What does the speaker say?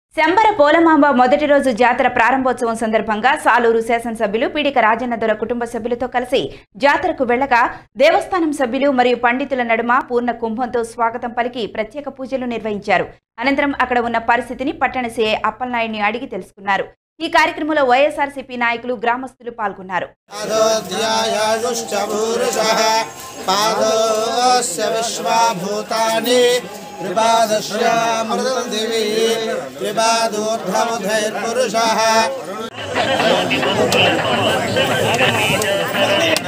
శంబర పోలమాంబ మొదటి రోజు జాతర ప్రారంభోత్సవం సందర్భంగా సాలూరు శాసనసభ్యులు పీడిక రాజన్న దొర కుటుంబ సభ్యులతో కలిసి జాతరకు వెళ్లగా దేవస్థానం సభ్యులు మరియు పండితుల నడుమ పూర్ణ కుంభంతో స్వాగతం పలికి ప్రత్యేక పూజలు నిర్వహించారు అనంతరం అక్కడ ఉన్న పరిస్థితిని పట్టణ సీఐ అప్పలనాయుడిని అడిగి తెలుసుకున్నారు ఈ కార్యక్రమంలో వైఎస్ఆర్సీపీ నాయకులు గ్రామస్తులు పాల్గొన్నారు పాదోధ్యాయాయుశ్చ పూరుషः పాదోస్య విశ్వాభూతాని త్రిపాదశ్యామృతం దివి త్రిపాదోర్ధముధైర్పురుషः